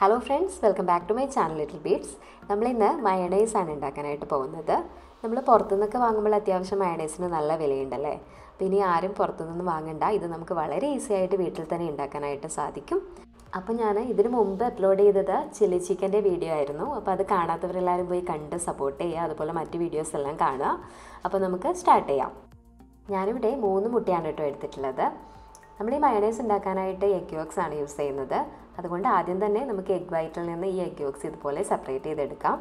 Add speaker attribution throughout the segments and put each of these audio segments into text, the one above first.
Speaker 1: hello friends welcome back to my channel little beats നമ്മളിന്ന് mayonnaise ആണ് ഉണ്ടാക്കാനായിട്ട് പോകുന്നത് നമ്മൾ പുറത്തുനിന്നൊക്കെ വാങ്ങുമ്പോൾ അത്യാവശ്യം മയണൈസിന് നല്ല വിലയുണ്ടല്ലേ അപ്പോൾ ഇനി ആരും പുറത്തുനിന്ന് വാങ്ങണ്ട ഇത് നമുക്ക് വളരെ ഈസി ആയിട്ട് വീട്ടിൽ തന്നെ ഉണ്ടാക്കാനായിട്ട് സാധിക്കും അപ്പോൾ ഞാൻ ഇതിനു മുമ്പ് അപ്ലോഡ് ചെയ്തത് ചില്ലി ചിക്കൻ്റെ വീഡിയോ ആയിരുന്നു അപ്പോൾ അത് കാണാത്തവരെല്ലാവരും പോയി കണ്ട് സപ്പോർട്ട് ചെയ്യുക അതുപോലെ മറ്റ് വീഡിയോസ് എല്ലാം കാണുക അപ്പോൾ നമുക്ക് സ്റ്റാർട്ട് ചെയ്യാം ഞാനിവിടെ മൂന്ന് മുട്ടയാണ് കേട്ടോ എടുത്തിട്ടുള്ളത് നമ്മൾ ഈ മയണൈസ് ഉണ്ടാക്കാനായിട്ട് എഗ് യോക്സ് ആണ് യൂസ് ചെയ്യുന്നത് അതുകൊണ്ട് ആദ്യം തന്നെ നമുക്ക് എഗ് വൈറ്റിൽ നിന്ന് ഈ എഗ് യോക്സ് ഇതുപോലെ സെപ്പറേറ്റ് ചെയ്തെടുക്കാം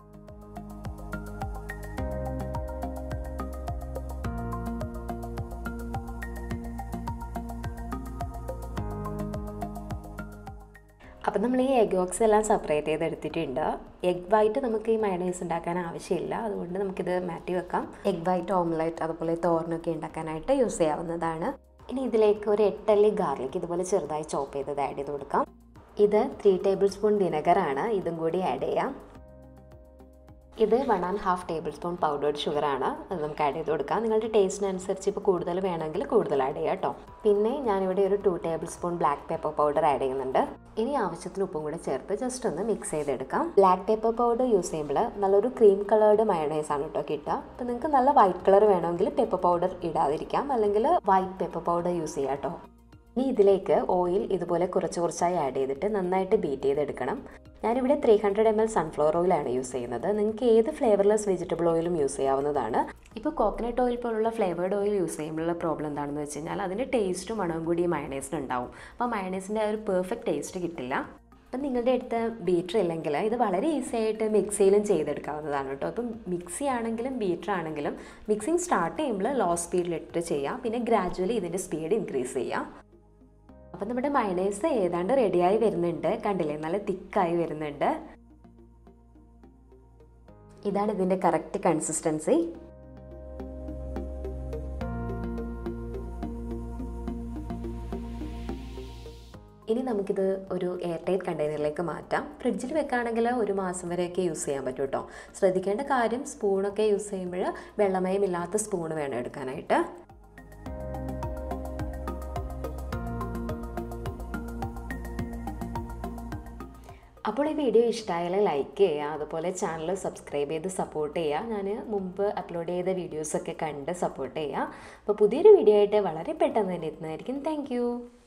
Speaker 1: അപ്പം നമ്മൾ ഈ എഗ് യോക്സ് എല്ലാം സെപ്പറേറ്റ് ചെയ്തെടുത്തിട്ടുണ്ട് എഗ് വൈറ്റ് നമുക്ക് ഈ മയണൈസ് ഉണ്ടാക്കാൻ ആവശ്യമില്ല അതുകൊണ്ട് നമുക്കിത് മാറ്റി വെക്കാം എഗ് വൈറ്റ് ഓംലെറ്റ് അതുപോലെ തോരനൊക്കെ ഉണ്ടാക്കാനായിട്ട് യൂസ് ചെയ്യാവുന്നതാണ് ഇനി ഇതിലേക്ക് ഒരു എട്ടല്ലി ഗാർലിക് ഇതുപോലെ ചെറുതായി ചോപ്പ് ചെയ്തത് ആഡ് ചെയ്ത് കൊടുക്കാം ഇത് ത്രീ ടേബിൾ സ്പൂൺ വിനെഗറാണ് ഇതും കൂടി ആഡ് ചെയ്യാം ഇത് one and half tablespoon powdered ഷുഗറാണ് അത് നമുക്ക് ആഡ് ചെയ്ത് കൊടുക്കാം നിങ്ങളുടെ ടേസ്റ്റിനനുസരിച്ച് ഇപ്പോൾ കൂടുതൽ വേണമെങ്കിൽ കൂടുതൽ ആഡ് ചെയ്യാം കേട്ടോ പിന്നെ ഞാനിവിടെ ഒരു two tablespoon black pepper powder add ചെയ്യുന്നുണ്ട് ഇനി ആവശ്യത്തിന് ഉപ്പും കൂടെ ചേർത്ത് ജസ്റ്റ് ഒന്ന് മിക്സ് ചെയ്തെടുക്കാം ബ്ലാക്ക് പേപ്പർ പൗഡർ യൂസ് ചെയ്യുമ്പോൾ നല്ലൊരു ക്രീം കളേർഡ് മയണൈസ് ആണ് കേട്ടോ കിട്ടുക അപ്പോൾ നിങ്ങൾക്ക് നല്ല വൈറ്റ് കളർ വേണമെങ്കിൽ പേപ്പർ പൗഡർ ഇടാതിരിക്കാം അല്ലെങ്കിൽ വൈറ്റ് പേപ്പർ പൗഡർ യൂസ് ചെയ്യാം കേട്ടോ ഇനി ഇതിലേക്ക് ഓയിൽ ഇതുപോലെ കുറച്ച് കുറച്ചായി ആഡ് ചെയ്തിട്ട് നന്നായിട്ട് ബീറ്റ് ചെയ്തെടുക്കണം ഞാനിവിടെ three hundred M L sunflower ഓയിലാണ് യൂസ് ചെയ്യുന്നത് നിങ്ങൾക്ക് ഏത് ഫ്ലേവർലെസ് വെജിറ്റബിൾ ഓയിലും യൂസ് ചെയ്യാവുന്നതാണ് ഇപ്പോൾ കോക്കനട്ട് ഓയിൽ പോലുള്ള ഫ്ലേവേർഡ് ഓയിൽ യൂസ് ചെയ്യുമ്പോഴുള്ള പ്രോബ്ലം എന്താണെന്ന് വെച്ച് കഴിഞ്ഞാൽ അതിൻ്റെ ടേസ്റ്റും മണവും കൂടി മയണൈസിന് ഉണ്ടാവും അപ്പോൾ മയണൈസിൻ്റെ ആ ഒരു പെർഫെക്റ്റ് ടേസ്റ്റ് കിട്ടില്ല അപ്പം നിങ്ങളുടെ അടുത്ത് ബീറ്റർ ഇല്ലെങ്കിൽ ഇത് വളരെ ഈസി ആയിട്ട് മിക്സിയിലും ചെയ്തെടുക്കാവുന്നതാണ് കേട്ടോ അപ്പം മിക്സി ആണെങ്കിലും ബീറ്റർ ആണെങ്കിലും മിക്സിങ് സ്റ്റാർട്ട് ചെയ്യുമ്പോൾ ലോ സ്പീഡിലിട്ട് ചെയ്യാം പിന്നെ ഗ്രാജുവലി ഇതിൻ്റെ സ്പീഡ് ഇൻക്രീസ് ചെയ്യാം അപ്പം നമ്മുടെ മയണൈസ് ഏതാണ്ട് റെഡിയായി വരുന്നുണ്ട് കണ്ടില്ലേ നല്ല തിക്കായി വരുന്നുണ്ട് ഇതാണ് ഇതിൻ്റെ കറക്റ്റ് കൺസിസ്റ്റൻസി ഇനി നമുക്കിത് ഒരു എയർ ടൈറ്റ് കണ്ടെയ്നറിലേക്ക് മാറ്റാം ഫ്രിഡ്ജിൽ വെക്കുകയാണെങ്കിൽ ഒരു മാസം വരെയൊക്കെ യൂസ് ചെയ്യാൻ പറ്റും കേട്ടോ ശ്രദ്ധിക്കേണ്ട കാര്യം സ്പൂണൊക്കെ യൂസ് ചെയ്യുമ്പോൾ വെള്ളമയമില്ലാത്ത സ്പൂൺ വേണം എടുക്കാനായിട്ട് അപ്പോൾ ഈ വീഡിയോ ഇഷ്ടമായാൽ ലൈക്ക് ചെയ്യുക അതുപോലെ ചാനൽ സബ്സ്ക്രൈബ് ചെയ്ത് സപ്പോർട്ട് ചെയ്യുക ഞാൻ മുമ്പ് അപ്ലോഡ് ചെയ്ത വീഡിയോസൊക്കെ കണ്ട് സപ്പോർട്ട് ചെയ്യുക അപ്പോൾ പുതിയൊരു വീഡിയോ ആയിട്ട് വളരെ പെട്ടെന്ന് തന്നെ എത്തുന്നതായിരിക്കും താങ്ക്